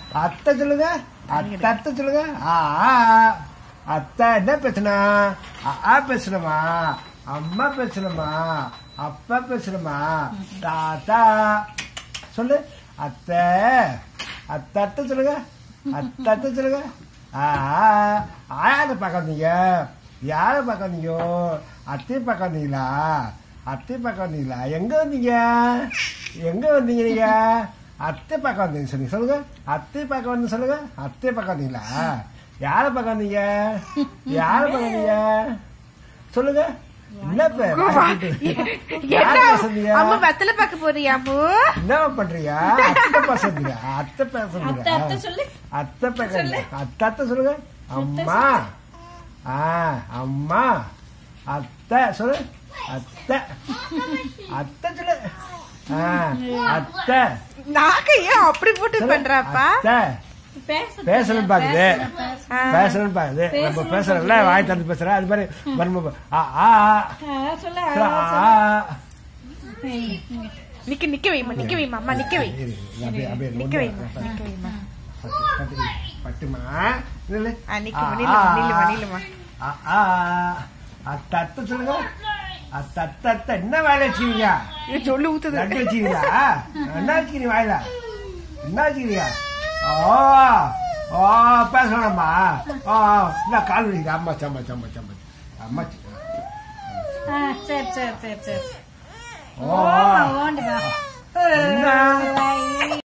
அத்தை சொல்லுங்க அத்தை அத்தை சொல்லுங்க ஆ ஆ. அத்தை என்ன பேசுனா ஆ, ஆ பேசணுமா அம்மா பேசணுமா அப்பா பேசணுமா தாத்தா சொல்லு அத்தை அத்தை அத்தை சொல்லுங்க அத்தை அத்தை சொல்லுங்க ஆ ஆ. யாரை பார்க்க வந்தீங்க யாரை பார்க்க வந்தீங்க அத்தையை பார்க்க வந்தீங்களா அத்தை பார்க்க வந்தீங்களா எங்க வந்தீங்க எங்க வந்தீங்க நீங்க அத்தை பார்க்க வந்தீங்க சொல்லுங்க சொல்லுங்க அத்தை பார்க்க வந்து சொல்லுங்க அத்தை பார்க்க வந்தீங்களா யாரை பார்க்க வந்தீங்க யாரை பார்க்க வந்தீங்க சொல்லுங்க என்ன பேர் யார் என்ன பேசுறீங்க அம்மா வெத்தலை பார்க்க போறியா அம்மு என்ன பண்றீங்க அத்தை பேசுறீங்க அத்தை பேசுறீங்க அத்தை அத்தை சொல்லு அத்தை பேசுறீங்க அத்தை அத்தை சொல்லுங்க அம்மா ஆ அம்மா அத்தை சொல்லு அத்தை அத்தை சொல்லு ஆ அத்தை நாக்க ஏன் அப்படி போட்டு பண்றாப்பா அத்தை பேச பேசணும் பாக்குது ஆ. பேசணும் பாக்குது நம்ம பேசுறோம்ல வாய் திறந்து பேசுறோம் அது மாதிரி மர்ம ஆ ஆ ஆ, சொல்லு ஆ, ஆ நிக்க நிக்க வைமா நிக்க வைமா அம்மா நிக்க வை இரு, இரு, அப்படியே அப்படியே நிக்க ஒண்ணு, வைமா நிக்க வைமா பட்டு, பட்டு, பட்டுமா நில்லு. ஆ, நிக்குமா, ஆ, நில்லுமா, ஆ, நில்லுமா, நில்லுமா. ஆ, ஆ, அத்தை, அத்தை சொல்லுங்க அத்தை, அத்தை, அத்தை, என்ன வேலை வச்சுக்கிறீங்க இது சொல்லு ஊத்துது லட்டு வச்சுக்கிறீங்களா என்ன வச்சுக்கிறீங்க வாயில என்ன வச்சுக்கிறீங்க ஓ ஓ பேசணுமா ஓ என்ன கால் வலிக்குது அம்மா சம்மா சம்மா சம்மா அம்மா ஆ, சரி சரி சரி சரி ஓ ஓண்டி வா என்ன